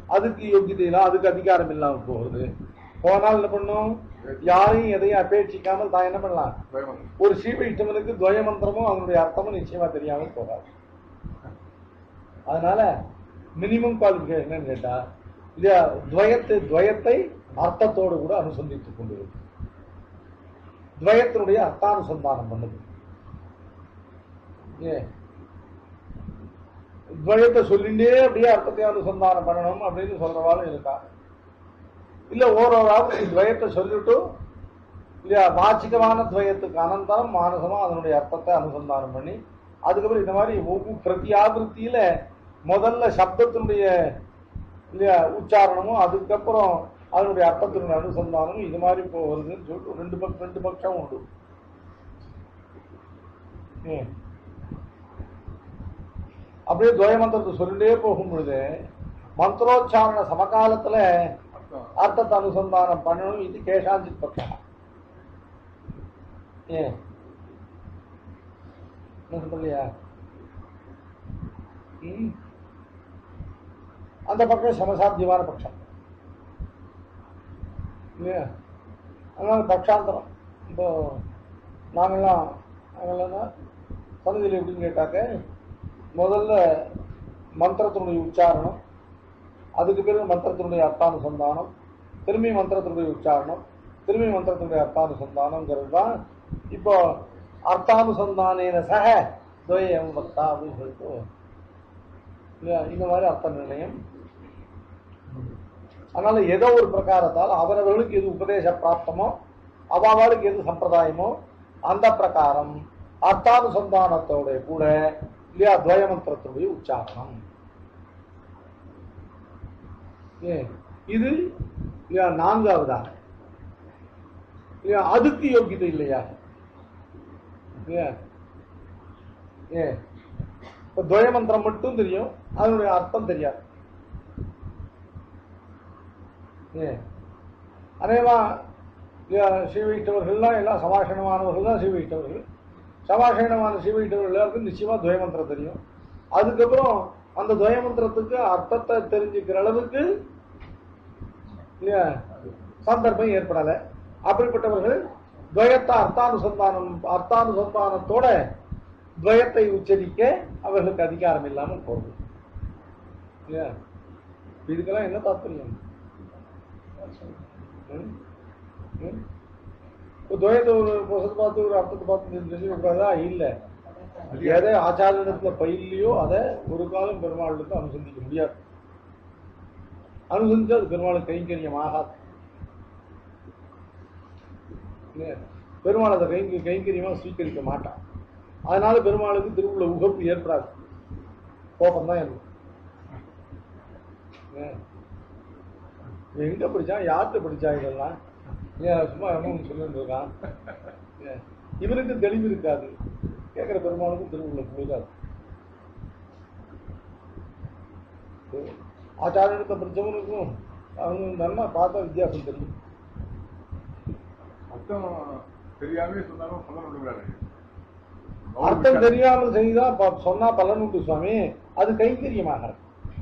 அதுக்கு யோகியதை இல்லை அதுக்கு அதிகாரம் இல்லாம போகுது போனால் என்ன பண்ணும் யாரையும் எதையும் அபேட்சிக்காமல் தான் என்ன பண்ணலாம் துவயம் ஒரு ஸ்ரீவைஷ்ணவனுக்கு துவய மந்திரமும் அதனுடைய அர்த்தமும் நிச்சயமா தெரியாமல் போகாது அதனால மினிமம் குவாலிஃபிகேஷன் என்னன்னு கேட்டா இல்லையா துவயத்தை துவயத்தை அர்த்தத்தோடு கூட அனுசந்தித்துக் கொண்டிருக்கு துவயத்தினுடைய அர்த்தானுசந்தானம் பண்ணுது ஏ துவயத்தை சொல்லிண்டே அப்படியே அர்த்தத்தை அனுசந்தானம் பண்ணணும் அப்படின்னு சொல்றவாளும் இருக்கா இல்ல ஓரோராவது துவயத்தை சொல்லிட்டு இல்லையா வாச்சிகமான துவயத்துக்கு அனந்தரம் மானசமா அதனுடைய அர்த்தத்தை அனுசந்தானம் பண்ணி அதுக்கப்புறம் இந்த மாதிரி ஒவ்வொரு பிரதியாபிருத்தியில முதல்ல சப்தத்தினுடைய இல்லையா உச்சாரணமும் அதுக்கப்புறம் அதனுடைய அர்த்தத்தினுடைய அனுசந்தானமும் இது மாதிரி இப்போ வருதுன்னு சொல்லிட்டு ரெண்டு பக்கம் ரெண்டு பக்கம் உண்டு ம். அப்படியே துவய மந்திரத்தை சொல்லிட்டே போகும் பொழுது மந்திரோச்சாரண சமகாலத்துல அர்த்தம் அர்த்தத்தை அனுசந்தானம் பண்ணணும் இது கேஷாஞ்சித் பட்சம் ஏன் என்ன சொல்லலையா ம். அந்த பக்கம் சமசாத்தியமான பட்சம் இல்லையா அதனால பட்சாந்தரம் இப்போ நாங்கள்லாம் நாங்கள்லாம் சன்னதியில் எப்படின்னு கேட்டாக்க முதல்ல மந்திரத்தினுடைய உச்சாரணம் அதுக்கு பிறகு மந்திரத்தினுடைய அர்த்தானுசந்தானம் திரும்பி மந்திரத்தினுடைய உச்சாரணம் திரும்பி மந்திரத்தினுடைய அர்த்தானுசந்தானங்கிறது தான் இப்போ அர்த்தானுசந்தானேன சக துவயம் பக்தா அப்படின்னு சொல்லிட்டு இல்லையா இந்த மாதிரி அர்த்த நிர்ணயம் அதனால ஏதோ ஒரு பிரகாரத்தால் அவரவர்களுக்கு எது உபதேச பிராப்தமோ அவர்களுக்கு எது சம்பிரதாயமோ அந்த பிரகாரம் அர்த்தானுசந்தானத்தோட கூட இல்லையா துவய மந்திரத்தினுடைய உச்சாரணம் ஏ இது இல்லையா நான்காவதாக இல்லையா அதுக்கு யோகியதை இல்லையா இல்லையா ஏ இப்போ துவய மந்திரம் மட்டும் தெரியும் அதனுடைய அர்த்தம் தெரியாது ஏ அதேமா ஸ்ரீ வைஷ்ணவர்கள்லாம் எல்லாம் சமாஷணமானவர்கள் தான் ஸ்ரீ வைஷ்ணவர்கள் சமாஷணமான ஸ்ரீ வைஷ்ணவர்கள் எல்லாருக்கும் நிச்சயமா துவய மந்திரம் தெரியும் அதுக்கப்புறம் அந்த துவய மந்திரத்துக்கு அர்த்தத்தை தெரிஞ்சுக்கிற அளவுக்கு இல்லையா சந்தர்ப்பம் ஏற்படலை அப்படிப்பட்டவர்கள் துவயத்தை அர்த்தானுசந்தானம் அர்த்தானுசந்தானத்தோட துவயத்தை உச்சரிக்க அவர்களுக்கு அதிகாரம் இல்லாமல் போகுது இல்லையா இதுக்கெல்லாம் என்ன தாத்பரியம் ம்? ம்? இப்போ துவயத்தை ஒரு புசத்தை பார்த்து ஒரு அர்த்தத்தை பார்த்து தெரிஞ்சுக்கூடாதா இல்லை எதை ஆச்சாரியத்துல பயிலையோ அதை ஒரு காலம் பெருமாளுக்கு அனுசந்திக்க முடியாது அனுசந்திச்சு அது பெருமாளுக்கு கைங்கரியம் ஆகாது இல்லையா? பெருமாள் அதை கை கைங்கரியமா ஸ்வீகரிக்க மாட்டான் அதனால பெருமாளுக்கு திருவுள்ள உகப்பு ஏற்படாது கோபம் தான் இருக்கும் ஏன்? இவன் எங்க படிச்சான் யார்கிட்ட படிச்சா இதெல்லாம் ஏன் சும்மா என்ன சொல்லிட்டு இருக்கான் ஏன்? இவனுக்கு தெளிவு இருக்காது கேட்கிற பெருமாளுக்கும் திருவுள்ள புரியாது ஆச்சாரியத்தை படிச்சவனுக்கும் அவங்க நல்லா பார்த்தா வித்தியாசம் தெரியும் அர்த்தம் தெரியாமே சொன்னாலும் சொல்ல முடியாது அர்த்தம் தெரியாமல் செய்தா ப- சொன்னா பலன் உண்டு சுவாமி அது கைங்கரியமாக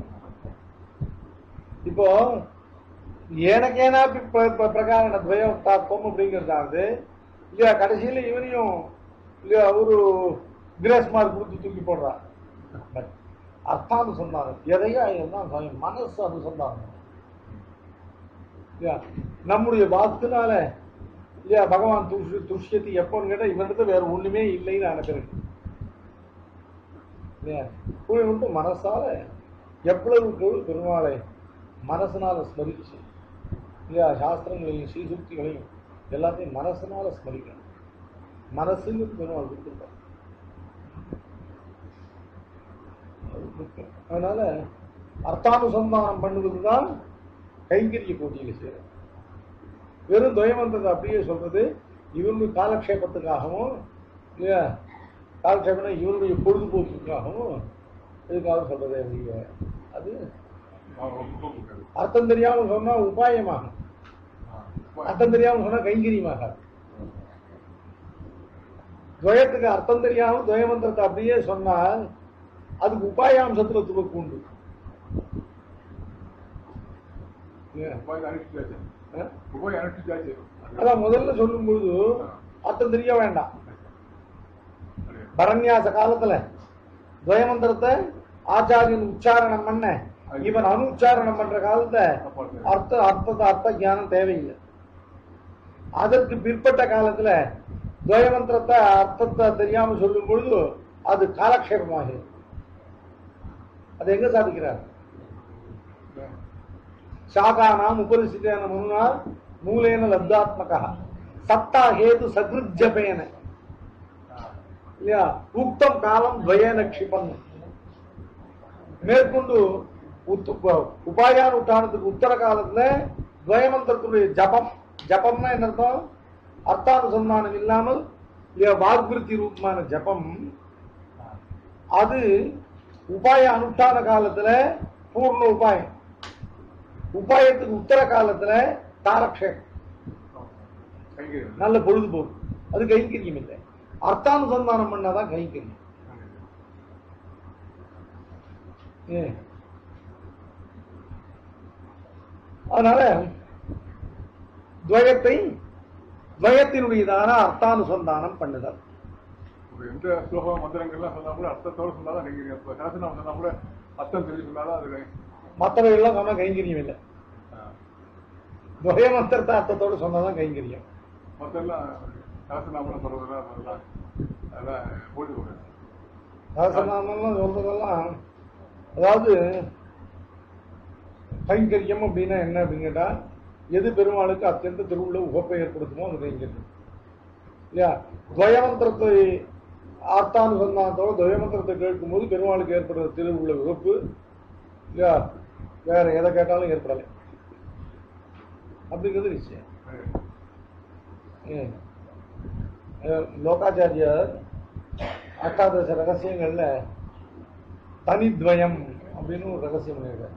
இப்போ எனக்கேனா பிரகாரண துவயோக்தாத்வம் அப்படிங்கிறதாவது இல்லையா கடைசியில இவனையும் இல்லையா ஒரு கிரேஸ் மார்க் கொடுத்து தூக்கி போடுறான் பட் அர்த்தானுசந்தானம் எதையா இருந்தாலும் சுவாமி மனசு அனுசந்தானம் இல்லையா நம்முடைய வாக்குனால இல்லையா பகவான் துஷ் துஷ்யத்தி எப்போன்னு கேட்டா இவனிடத்து வேற ஒண்ணுமே இல்லைன்னு நினைக்கிறேன் இல்லையா கூட மட்டும் மனசால எவ்வளவுக்கு எவ்வளவு பெருமாளை மனசனால ஸ்மரிச்சு இல்லையா சாஸ்திரங்களையும் ஸ்ரீசுக்திகளையும் எல்லாத்தையும் மனசனால ஸ்மரிக்கணும் மனசுங்கிறது பெருமாள் கொடுத்துருக்கார் அது முக்கியம். அதனால அர்த்தானுசந்தானம் பண்ணுவது தான் கைங்கரிய போட்டியில் சேரும் வெறும் துவயமந்திரத்தை அப்படியே சொல்றது இவருடைய காலக்ஷேபத்துக்காகவும் இல்லையா காலக்ஷேபம்னா இவருடைய பொழுதுபோக்குக்காகவும் இதுக்காக சொல்றதே ஒழிய அது அர்த்தம் தெரியாமல் சொன்னா உபாயமாகும் அர்த்தம் தெரியாமல் சொன்னா கைங்கரியமாக துவயத்துக்கு அர்த்தம் தெரியாமல் துவயமந்திரத்தை அப்படியே சொன்னால் அதுக்கு உபாயாம்சத்துல துவக்கு உண்டு ஏன்? உபாய் அனுஷ்டிச்சாச்சு ஆ? உபாய் அனுஷ்டிச்சாச்சு அதான் முதல்ல சொல்லும்பொழுது அர்த்தம் தெரிய வேண்டாம் பரநியாச காலத்துல துவயமந்திரத்தை ஆச்சாரியன் உச்சாரணம் பண்ண இவன் அனுச்சாரணம் பண்ற காலத்தை அர்த்த அர்த்தத்தை அர்த்த ஞானம் தேவையில்லை அதற்கு பிற்பட்ட காலத்துல துவயமந்திரத்தை அர்த்தத்தை தெரியாம சொல்லும் பொழுது அது காலக்ஷேபமாகிறது அது எங்க சாதிக்கிறார் சாகானாம் உபரிசித்தேன முன்னா மூலேன லப்தாத்மகா சத்தா ஹேது சகிருஜபேன இல்லையா உக்தம் காலம் துவயேன க்ஷிபன் மேற்கொண்டு உத்- உப- உபாயானுஷ்டானத்துக்கு உத்தர காலத்துல துவயமந்திரத்துடைய ஜபம் ஜபம்னா என்ன அர்த்தம் அர்த்தானுசந்தானம் இல்லாமல் இல்லையா வாக்விருத்தி ரூபமான ஜபம் அது உபாய அனுஷ்டான காலத்துல பூர்ண உபாயம் உபாயத்துக்கு உத்தர காலத்துல தாரக்ஷேபம் கைங்கிறது நல்ல பொழுதுபோக்கு அது கைங்கரியம் இல்லை அர்த்தானுசந்தானம் பண்ணாதான் கைங்கரியம் ஏன்? அதனால துவயத்தை துவயத்தினுடையதான அர்த்தானுசந்தானம் பண்ணுதல் ஒரு எந்த ஸ்லோகம் மந்திரங்கள்லாம் சொன்னா கூட அர்த்தத்தோட சொன்னாதான் கைங்கிறது இப்போ சாசனம் சொன்னா கூட அர்த்தம் தெரிஞ்சு சொன்னாதான் அது கை- மற்றவையெல்லாம் சொன்னா கைங்கரியம் இல்லை ஆ. துவய மந்திரத்தை அர்த்தத்தோடு சொன்னாதான் கைங்கரியம் மத்தெல்லாம் சாசனாமலாம் சொல்றதெல்லாம் அதெல்லாம் அதெல்லாம் போட்டு போடுறது சாசனாமெல்லாம் சொல்றதெல்லாம் அதாவது கைங்கரியம் அப்படின்னா என்ன அப்படின்னு கேட்டா எது பெருமாளுக்கு அத்தியந்த திருவுள்ள உகப்பை ஏற்படுத்துமோ அது கைங்கரியம் இல்லையா துவயமந்திரத்தை ஆர்த்தானுசந்தானத்தோட துவயமந்திரத்தை கேட்கும்போது பெருமாளுக்கு ஏற்படுற திருவுள்ள உகப்பு இல்லையா வேற எதை கேட்டாலும் ஏற்படலை அப்படிங்கிறது நிச்சயம் ஏன்? அஹ் லோகாச்சாரியார் அஷ்டாதச ரகசியங்கள்ல தனித்வயம் அப்படின்னு ஒரு ரகசியம் பண்ணியிருக்காரு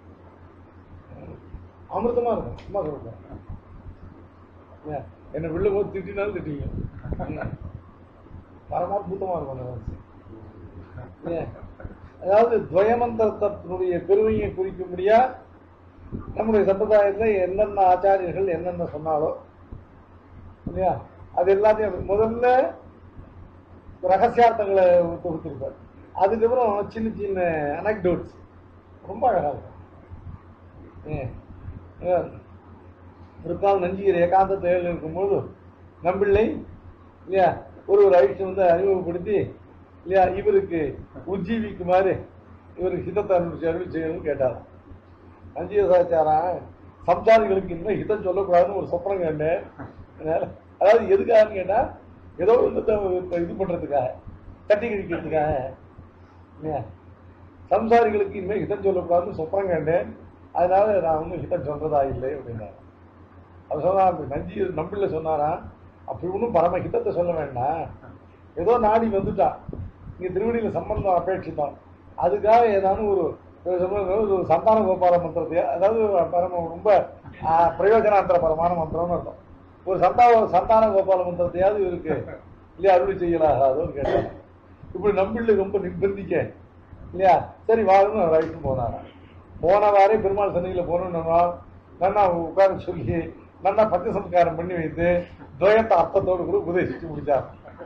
அமிர்தமா இருக்கும் சும்மா சொல்றேன் ஏன்? என்னை வில்ல போது திட்டினாலும் திட்டிங்க ஏன்? பரமாத்புதமா இருக்கும் அந்த ரகசியம் ஏன்? அதாவது துவயமந்திரத்தினுடைய பெருமையை குறிக்கும்படியா நம்முடைய சம்பிரதாயத்தில் என்னென்ன ஆச்சாரியர்கள் என்னென்ன சொன்னாலோ இல்லையா அது எல்லாத்தையும் முதல்ல ரகசியார்த்தங்களை தொகுத்திருப்பார் அதுக்கப்புறம் சின்ன சின்ன அனக்டோட்ஸ் ரொம்ப அழகா இருக்கும் ஏன், ஏன், ஒரு கால் நஞ்சிகர் ஏகாந்த தேவையில் இருக்கும்போது நம்பிள்ளை இல்லையா ஒரு ஒரு ஐட்டம் வந்து அறிமுகப்படுத்தி இல்லையா இவருக்கு உஜ்ஜீவிக்குமாறு இவருக்கு ஹிதத்தை அனுப்பிச்சு அருள் செய்யணும்னு கேட்டார் நஞ்சிக சாச்சாரா சம்சாரிகளுக்கு இன்னும் ஹிதம் சொல்லக்கூடாதுன்னு ஒரு சொப்பனம் கண்டேன் அதனால அதாவது எதுக்காகன்னு கேட்டா ஏதோ ஒன்றத்தை இது பண்றதுக்காக தட்டி கழிக்கிறதுக்காக இல்லையா சம்சாரிகளுக்கு இனிமேல் ஹிதம் சொல்லக்கூடாதுன்னு சொப்பனம் கண்டேன் அதனால நான் ஒன்றும் ஹிதம் சொல்றதா இல்லை அப்படின்னாரு அவர் சொன்னா நஞ்சி நம்பிள்ள சொன்னாரா அப்படி ஒன்றும் பரம ஹிதத்தை சொல்ல வேண்டாம் ஏதோ நாடி வந்துட்டான் இங்க திருவடியில சம்பந்தம் அபேட்சித்தான் அதுக்காக ஏதாவது ஒரு ஒரு சம்பந்தம் ஒரு சந்தான கோபால மந்திரத்தையா அதாவது பரம ரொம்ப ஆ, பிரயோஜனாந்தரபரமான மந்திரம்னு அர்த்தம் ஒரு சந்தான சந்தான கோபால மந்திரத்தையாவது இருக்கு இல்லையா அருளி செய்யலாகாதோன்னு கேட்டான் இப்படி நம்பிள்ளை ரொம்ப நிர்பந்திக்க இல்லையா சரி வாருன்னு ரைட்டு போனாராம் போன வாரே பெருமாள் சன்னியில் போகணும்னா நன்னா உட்கார சொல்லி நன்னா பத்தி சம்ஸ்காரம் பண்ணி வைத்து துவயத்தை அர்த்தத்தோடு கூட உபதேசிச்சு முடிச்சார்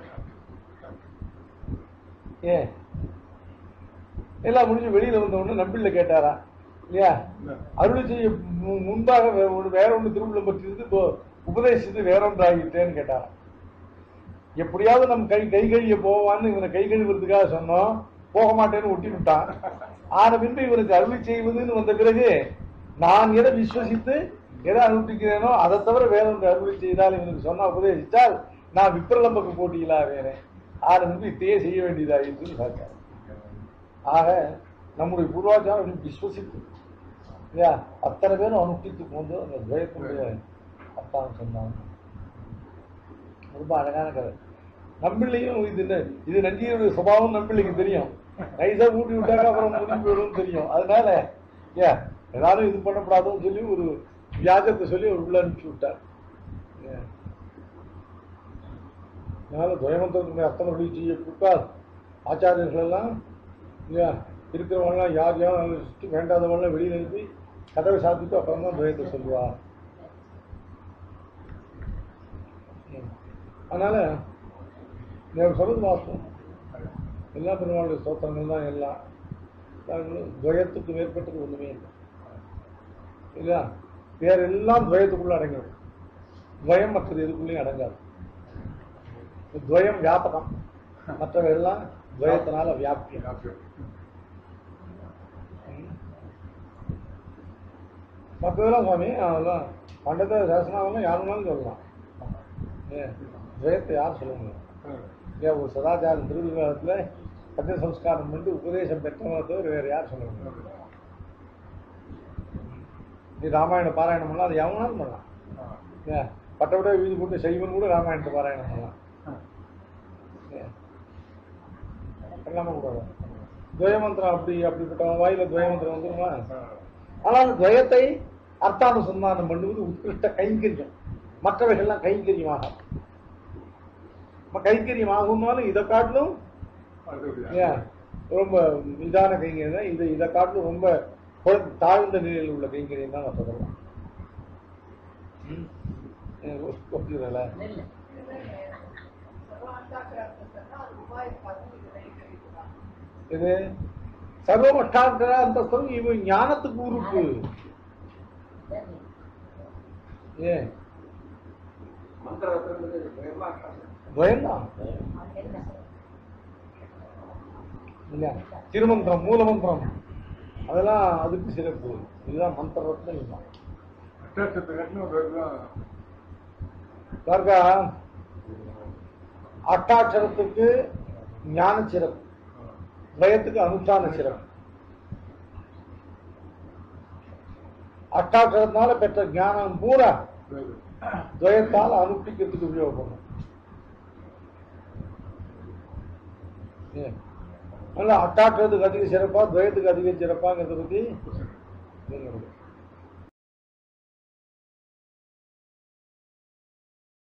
ஏன் எல்லாம் முடிஞ்சு வெளியில வந்த உடனே நம்பிள்ள கேட்டாரா இல்லையா அருள் செய்ய மு- முன்பாக வே- ஒரு வேற ஒன்று திருமணம் பற்றி இருந்து இப்போ உபதேசித்து வேற ஒன்று ஆகிட்டேன்னு கேட்டாராம் எப்படியாவது நம்ம கை கை கழிய போவான்னு இவனை கை கழுவுறதுக்காக சொன்னோம் போக மாட்டேன்னு ஒட்டி விட்டான் ஆன பின்பு இவனுக்கு அருள் செய்வதுன்னு வந்த பிறகு நான் எதை விசுவசித்து எதை அனுப்பிக்கிறேனோ அதை தவிர வேற ஒன்று அருள் செய்தால் இவனுக்கு சொன்னா உபதேசித்தால் நான் விப்ரலம்பக்கு போட்டியிலா வேறேன் ஆன பின்பு இத்தையே செய்ய வேண்டியதாயிடுச்சுன்னு சாச்சார் ஆக நம்முடைய பூர்வாச்சாரம் விஸ்வசித்து இல்லையா அத்தனை பேரும் அனுஷ்டித்து போந்து அந்த துவயத்தினுடைய அர்த்தம் சொன்னாங்க ரொம்ப அழகான கதை நம்பிள்ளையும் இது என்ன இது நஞ்சியுடைய சுபாவம் நம்பிள்ளைக்கு தெரியும் நைஸா ஊட்டி விட்டாக்க அப்புறம் முடிஞ்சு போயிடும் தெரியும் அதனால ஏ எல்லாரும் இது பண்ணக்கூடாதுன்னு சொல்லி ஒரு வியாஜத்தை சொல்லி அவர் உள்ள அனுப்பிச்சு விட்டார் ஏ. அதனால துவயமந்திரத்தினுடைய அர்த்தம் அப்படி செய்ய கொடுக்காது ஆச்சாரியர்கள் எல்லாம் இல்லையா இருக்கிறவங்களாம் யார் யார் சுற்றி வேண்டாதவங்களாம் வெளியில் அனுப்பி கதவை சாத்திட்டு அப்புறம் தான் துவயத்தை சொல்லுவா ம். அதனால நீங்க சொல்றது வாஸ்தவம் எல்லா பெருமாளுடைய ஸ்தோத்திரங்கள் தான் எல்லாம் அதாவது துவயத்துக்கு மேற்பட்டது ஒண்ணுமே இல்லை இல்லையா வேற எல்லாம் துவயத்துக்குள்ள அடங்கிடும் துவயம் மற்றது எதுக்குள்ளேயும் அடங்காது துவயம் வியாபகம் மற்றவை எல்லாம் துவயத்தினால வியாபியம் மற்றதெல்லாம் சுவாமி அதெல்லாம் பண்டத்தை சாசனாவெல்லாம் யாருனாலும் சொல்லலாம் ஏன் துவயத்தை யார் சொல்ல முடியும் ஏன் ஒரு சதாச்சாரம் திருவிழாவில் பத்திய சம்ஸ்காரம் பண்ணி உபதேசம் பெற்றவங்க தவிர வேறு யார் சொல்ல முடியும் நீ ராமாயண பாராயணம் பண்ணலாம் அது எவனாலும் பண்ணலாம் ஏன் பட்டவிட வீதி போட்டு செய்வன் கூட ராமாயணத்தை பாராயணம் பண்ணலாம் ஏன் பண்ணாம கூடாது துவயமந்திரம் அப்படி அப்படிப்பட்ட வாயில துவயமந்திரம் வந்துருமா ஆனால் துவயத்தை அர்த்தானுசந்தானம் பண்ணுவது உத்கிருஷ்ட கைங்கரியம் மற்றவைகள்லாம் கைங்கரியமாக கைங்கரியம் ஆகும்னாலும் இதை காட்டிலும் ஏன் ரொம்ப இதான கைங்கரியம் தான் இது இதை காட்டிலும் ரொம்ப குறை- தாழ்ந்த நிலையில் உள்ள கைங்கரியம் தான் நான் சொல்லலாம் ம். ஏன் ஒ- ஒத்துக்கிறல இது சர்வமஷ்டாந்திர அந்தஸ்தம் இவன் ஞானத்துக்கு உறுப்பு ஏன் துவயம்தான் இல்லையா திருமந்திரம் மூலமந்திரம் அதெல்லாம் அதுக்கு சிறப்பு இதுதான் மந்திர ரத்னம் இதுதான் பாருங்க அட்டாட்சரத்துக்கு ஞான சிறப்பு துவயத்துக்கு அனுஷ்டான சிறப்பு அட்டாட்சரத்தினால பெற்ற ஞானம் பூரா துவயத்தால் அனுஷ்டிக்கிறதுக்கு உபயோகப்படும் ஏன்? அதனால அட்டாட்சரத்துக்கு அதிக சிறப்பா துவயத்துக்கு அதிக சிறப்பாங்கிறத பத்தி தெரிஞ்சுக்கணும்.